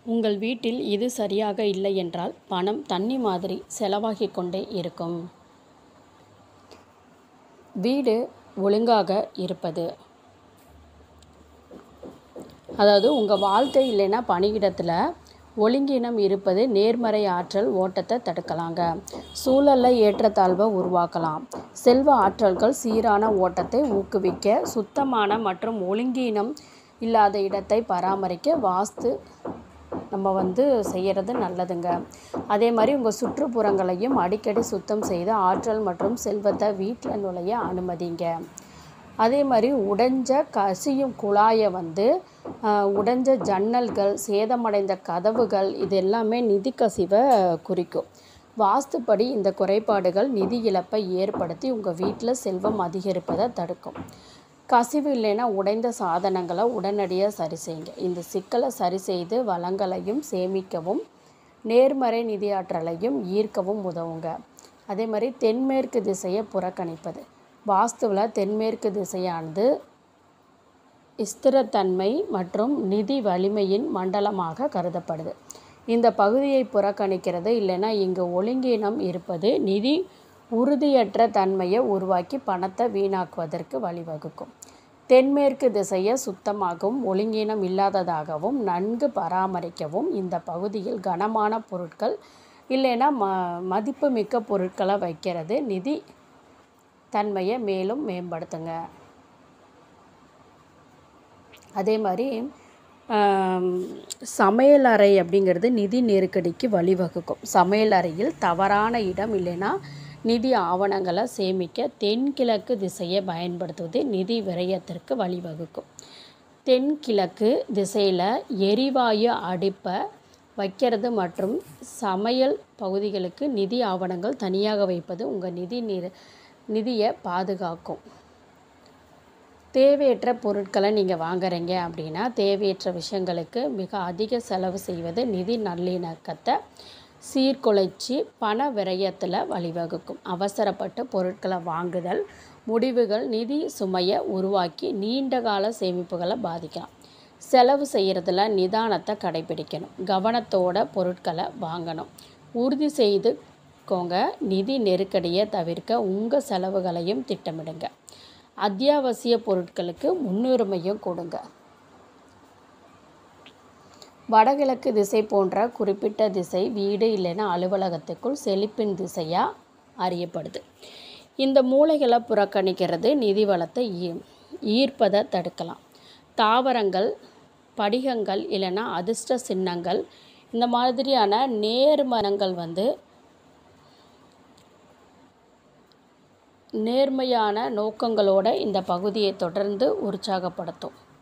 உங்கள் வீட்டில் இது சரியாக இல்லை என்றால் பணம் தண்ணி மாதிரி செலவாகிக் கொண்டே இருக்கும் வீடு ஒழுங்காக இருப்பது அதாவது உங்கள் வாழ்க்கை இல்லைன்னா பணியிடத்தில் ஒழுங்கினம் இருப்பது நேர்மறை ஆற்றல் ஓட்டத்தை தடுக்கலாங்க சூழலில் ஏற்றத்தாழ்வை உருவாக்கலாம் செல்வ ஆற்றல்கள் சீரான ஓட்டத்தை ஊக்குவிக்க சுத்தமான மற்றும் ஒழுங்கீனம் இல்லாத இடத்தை பராமரிக்க வாஸ்து நம்ம வந்து செய்கிறது நல்லதுங்க அதே மாதிரி உங்கள் சுற்றுப்புறங்களையும் அடிக்கடி சுத்தம் செய்து ஆற்றல் மற்றும் செல்வத்தை வீட்டில் நுழைய அனுமதிங்க அதே மாதிரி உடைஞ்ச கசியும் குழாயை வந்து ஆஹ், உடைஞ்ச ஜன்னல்கள் சேதமடைந்த கதவுகள் இது எல்லாமே நிதி கசிவை குறிக்கும் வாஸ்துப்படி இந்த குறைபாடுகள் நிதி இழப்பை ஏற்படுத்தி உங்கள் வீட்டில் செல்வம் அதிகரிப்பதை தடுக்கும் கசிவு இல்லைன்னா உடைந்த சாதனங்களை உடனடியாக சரி செய்யுங்க இந்த சிக்கலை சரி செய்து வளங்களையும் சேமிக்கவும் நேர்மறை நிதி ஆற்றலையும் ஈர்க்கவும் உதவுங்க அதே மாதிரி தென்மேற்கு திசையை புறக்கணிப்பது வாஸ்துவில் தென்மேற்கு திசையானது ஸ்திரத்தன்மை மற்றும் நிதி வலிமையின் மண்டலமாக கருதப்படுது இந்த பகுதியை புறக்கணிக்கிறது இல்லைன்னா இங்கு ஒழுங்கீனம் இருப்பது நிதி உறுதியற்ற தன்மையை உருவாக்கி பணத்தை வீணாக்குவதற்கு வழிவகுக்கும் தென்மேற்கு திசையை சுத்தமாகவும் ஒழுங்கீனம் இல்லாததாகவும் நன்கு பராமரிக்கவும் இந்த பகுதியில் கனமான பொருட்கள் இல்லைன்னா ம மதிப்புமிக்க பொருட்களை வைக்கிறது நிதி தன்மையை மேலும் மேம்படுத்துங்க அதே மாதிரி ஆம், சமையல் அறை அப்படிங்கிறது நிதி நெருக்கடிக்கு வழிவகுக்கும் சமையல் அறையில் தவறான இடம் இல்லைன்னா நிதி ஆவணங்களை சேமிக்க தென்கிழக்கு திசையை பயன்படுத்துவது நிதி விரயத்திற்கு வழிவகுக்கும் தென்கிழக்கு திசையில் எரிவாயு அடுப்பை வைக்கிறது மற்றும் சமையல் பகுதிகளுக்கு நிதி ஆவணங்கள் தனியாக வைப்பது உங்கள் நிதி நிற நிதியை பாதுகாக்கும் தேவையற்ற பொருட்களை நீங்கள் வாங்குறீங்க அப்படின்னா தேவையற்ற விஷயங்களுக்கு மிக அதிக செலவு செய்வது நிதி நல்லிணக்கத்தை சீர்குலைச்சி பண விரயத்தில் வழிவகுக்கும் அவசரப்பட்டு பொருட்களை வாங்குதல் முடிவுகள் நிதி சுமையை உருவாக்கி நீண்டகால சேமிப்புகளை பாதிக்கலாம் செலவு செய்கிறதுல நிதானத்தை கடைபிடிக்கணும் கவனத்தோட பொருட்களை வாங்கணும் உறுதி செய்துக்கோங்க நிதி நெருக்கடியை தவிர்க்க உங்கள் செலவுகளையும் திட்டமிடுங்க அத்தியாவசிய பொருட்களுக்கு முன்னுரிமையும் கொடுங்க வடகிழக்கு திசை போன்ற குறிப்பிட்ட திசை வீடு இல்லைன்னா அலுவலகத்துக்குள் செழிப்பின் திசையாக அறியப்படுது இந்த மூளைகளை புறக்கணிக்கிறது நிதி வளத்தை ஈ ஈர்ப்பதை தடுக்கலாம் தாவரங்கள் படிகங்கள் இல்லைன்னா அதிர்ஷ்ட சின்னங்கள் இந்த மாதிரியான நேர்மரங்கள் வந்து நேர்மையான நோக்கங்களோட இந்த பகுதியை தொடர்ந்து உற்சாகப்படுத்தும்